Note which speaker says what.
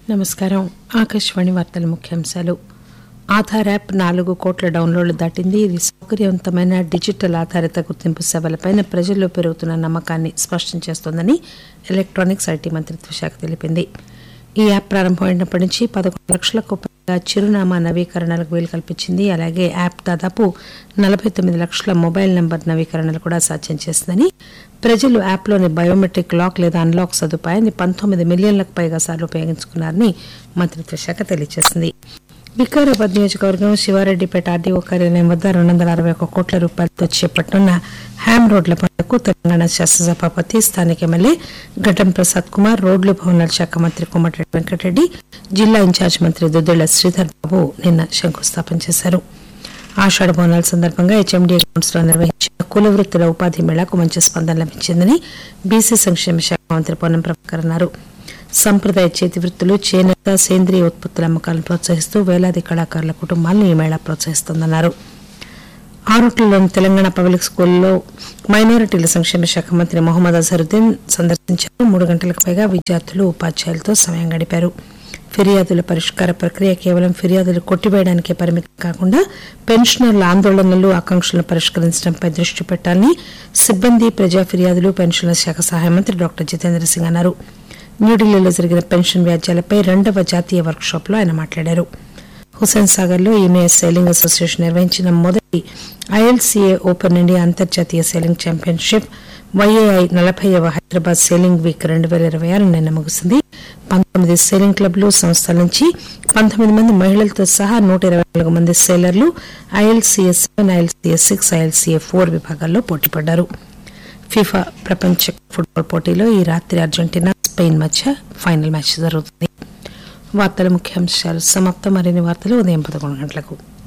Speaker 1: నమస్కారం ఆకాశవాణి వార్తల ముఖ్యాంశాలు ఆధార్ యాప్ నాలుగు కోట్ల డౌన్లోడ్లు దాటింది ఇది సౌకర్యవంతమైన డిజిటల్ ఆధారిత గుర్తింపు సేవలపైన ప్రజల్లో పెరుగుతున్న నమ్మకాన్ని స్పష్టం చేస్తోందని ఎలక్ట్రానిక్స్ ఐటీ మంత్రిత్వ శాఖ తెలిపింది ఈ యాప్ ప్రారంభమైనప్పటి నుంచి పదకొండు లక్షలకు పైగా చిరునామా నవీకరణలకు వీలు కల్పించింది అలాగే యాప్ దాదాపు నలభై తొమ్మిది లక్షల మొబైల్ నంబర్ నవీకరణలు కూడా సాధ్యం చేసిందని ప్రజలు యాప్లోని బయోమెట్రిక్ లాక్ లేదా అన్లాక్ సదుపాయాన్ని పంతొమ్మిది మిలియన్లకు పైగా సార్లు ఉపయోగించుకున్నారని మంత్రిత్వ శాఖ తెలియజేసింది వికారాబాద్ నియోజకవర్గం శివారెడ్డిపేట ఆర్డీఓ కార్యాలయం వద్ద రెండు వందల అరవై ఒక కోట్ల రూపాయలతో చేపట్టనున్న హ్యామ్ రోడ్ల పనులకు తెలంగాణ శాసనసభాపతి స్థానిక ఎమ్మెల్యే గడ్డం ప్రసాద్ కుమార్ రోడ్లు భవనాల శాఖ మంత్రి కోమటిరెడ్డి వెంకటరెడ్డి జిల్లా ఇన్ఛార్జ్ మంత్రి దుద్దిళ్ల శ్రీధర్ బాబు నిన్న శంకుస్థాపన చేశారు ఆషాఢ బోనాల సందర్భంగా హెచ్ఎండీ అకౌంట్స్ లో నిర్వహించిన కుల వృత్తుల ఉపాధి మేళాకు మంచి స్పందన లభించిందని బీసీ సంక్షేమ శాఖ మంత్రి పొన్నం ప్రభాకర్ అన్నారు సంప్రదాయ చేతి వృత్తులు చేనేత సేంద్రియ ఉత్పత్తుల అమ్మకాలను ప్రోత్సహిస్తూ వేలాది కళాకారుల కుటుంబాలను ఈ మేళా ప్రోత్సహిస్తోందన్నారు ఆరుట్లలోని తెలంగాణ పబ్లిక్ స్కూల్లో మైనారిటీల సంక్షేమ శాఖ మంత్రి మొహమ్మద్ అజరుద్దీన్ సందర్శించారు మూడు గంటలకు పైగా విద్యార్థులు ఉపాధ్యాయులతో సమయం గడిపారు ఫిర్యాదుల పరిష్కార ప్రక్రియ కేవలం ఫిర్యాదులు కొట్టివేయడానికే పరిమితం కాకుండా పెన్షనర్ల ఆందోళనలు ఆకాంక్షలను పరిష్కరించడంపై దృష్టి పెట్టాలని సిబ్బంది ప్రజా ఫిర్యాదులు పెన్షన్ల శాఖ సహాయ మంత్రి డాక్టర్ జితేంద్ర సింగ్ అన్నారు న్యూఢిల్లీలో జరిగిన పెన్షన్ వ్యాజ్యాలపై రెండవ జాతీయ వర్క్ షాప్ లో ఆయన మాట్లాడారు హుసేన్ సాగర్ లో ఈమె సైలింగ్ అసోసియేషన్ నిర్వహించిన మొదటి ఐఎల్సీఏ ఓపెన్ ఇండియా అంతర్జాతీయ సైలింగ్ ఛాంపియన్షిప్ వైఏఐ నలభైవ హైదరాబాద్ సైలింగ్ వీక్ రెండు వేల ఇరవై ఆరు నిన్న ముగిసింది పంతొమ్మిది సైలింగ్ క్లబ్లు సంస్థల నుంచి పంతొమ్మిది మంది మహిళలతో సహా నూట ఇరవై నాలుగు మంది సేలర్లు ILCA seven ILCA six ILCA four విభాగాల్లో పోటీపడ్డారు ఫిఫా ప్రపంచ ఫుట్బాల్ పోటీలో ఈ రాత్రి అర్జెంటీనా స్పెయిన్ మధ్య ఫైనల్ మ్యాచ్ జరుగుతుంది వార్తల ముఖ్యాంశాలు సమాప్తం మరిన్ని వార్తలు ఉదయం పదకొండు గంటలకు